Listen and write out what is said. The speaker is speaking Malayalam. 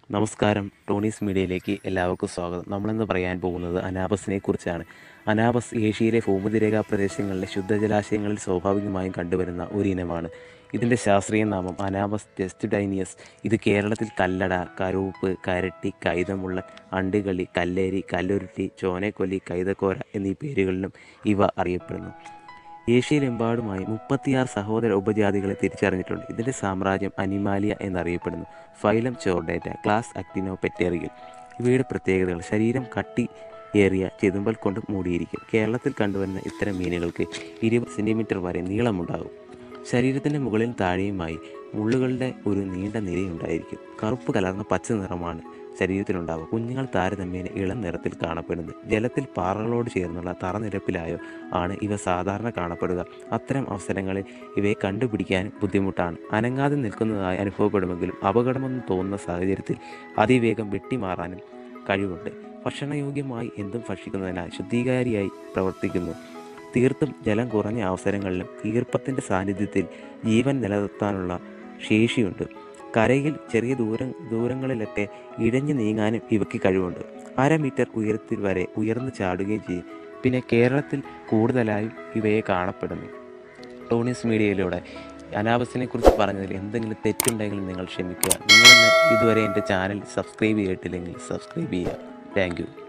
നമസ്കാരം ടോണീസ് മീഡിയയിലേക്ക് എല്ലാവർക്കും സ്വാഗതം നമ്മളിന്ന് പറയാൻ പോകുന്നത് അനാബസിനെ കുറിച്ചാണ് അനാബസ് ഏഷ്യയിലെ ഭൂമധ്യരേഖാ പ്രദേശങ്ങളിലെ ശുദ്ധജലാശയങ്ങളിൽ സ്വാഭാവികമായും കണ്ടുവരുന്ന ഒരു ഇനമാണ് ഇതിൻ്റെ ശാസ്ത്രീയ നാമം അനാബസ് ടെസ്റ്റ്ഡൈനിയസ് ഇത് കേരളത്തിൽ കല്ലട കരൂപ്പ് കരട്ടി കൈതമുള്ള അണ്ടുകളി കല്ലേരി കല്ലുരുട്ടി ചോനക്കൊല്ലി കൈതക്കോര എന്നീ പേരുകളിലും ഇവ അറിയപ്പെടുന്നു ഏഷ്യയിലെമ്പാടുമായി മുപ്പത്തിയാറ് സഹോദര ഉപജാതികളെ തിരിച്ചറിഞ്ഞിട്ടുണ്ട് ഇതിൻ്റെ സാമ്രാജ്യം അനിമാലിയ എന്നറിയപ്പെടുന്നു ഫൈലം ചോർഡേറ്റ ക്ലാസ് അക്ടിനോപെറ്റേറിയൽ ഇവയുടെ പ്രത്യേകതകൾ ശരീരം കട്ടി ഏറിയ ചെതുമ്പൽ കൊണ്ട് മൂടിയിരിക്കും കേരളത്തിൽ കണ്ടുവരുന്ന ഇത്തരം മീനുകൾക്ക് ഇരുപത് സെൻറ്റിമീറ്റർ വരെ നീളമുണ്ടാകും ശരീരത്തിൻ്റെ മുകളിൽ താഴെയുമായി മുള്ളുകളുടെ ഒരു നീണ്ട നിരയുണ്ടായിരിക്കും കറുപ്പ് കലർന്ന പച്ച നിറമാണ് ശരീരത്തിലുണ്ടാവുക കുഞ്ഞുങ്ങൾ താരതമ്യേന ഇളം നിറത്തിൽ കാണപ്പെടുന്നത് ജലത്തിൽ പാറകളോട് ചേർന്നുള്ള തറനിരപ്പിലായോ ആണ് ഇവ സാധാരണ കാണപ്പെടുക അത്തരം അവസരങ്ങളിൽ ഇവയെ കണ്ടുപിടിക്കാൻ ബുദ്ധിമുട്ടാണ് അനങ്ങാതെ നിൽക്കുന്നതായി അനുഭവപ്പെടുമെങ്കിലും അപകടമെന്ന് തോന്നുന്ന സാഹചര്യത്തിൽ അതിവേഗം വെട്ടിമാറാനും കഴിവുണ്ട് ഭക്ഷണയോഗ്യമായി എന്തും ഭക്ഷിക്കുന്നതിനാൽ ശുദ്ധീകാരിയായി പ്രവർത്തിക്കുന്നു തീർത്തും ജലം കുറഞ്ഞ അവസരങ്ങളിലും ഈർപ്പത്തിൻ്റെ സാന്നിധ്യത്തിൽ ജീവൻ നിലനിർത്താനുള്ള ശേഷിയുണ്ട് കരയിൽ ചെറിയ ദൂരം ദൂരങ്ങളിലൊക്കെ ഇഴഞ്ഞു നീങ്ങാനും ഇവയ്ക്ക് കഴിവുണ്ട് അര മീറ്റർ ഉയരത്തിൽ വരെ ഉയർന്നു ചാടുകയും ചെയ്യും പിന്നെ കേരളത്തിൽ കൂടുതലായും ഇവയെ കാണപ്പെടുന്നു ടോണീസ് മീഡിയയിലൂടെ അനാബസിനെ കുറിച്ച് പറഞ്ഞതിൽ എന്തെങ്കിലും തെറ്റുണ്ടെങ്കിൽ നിങ്ങൾ ക്ഷമിക്കുക നിങ്ങൾ ഇതുവരെ എൻ്റെ ചാനൽ സബ്സ്ക്രൈബ് ചെയ്തിട്ടില്ലെങ്കിൽ സബ്സ്ക്രൈബ് ചെയ്യുക താങ്ക്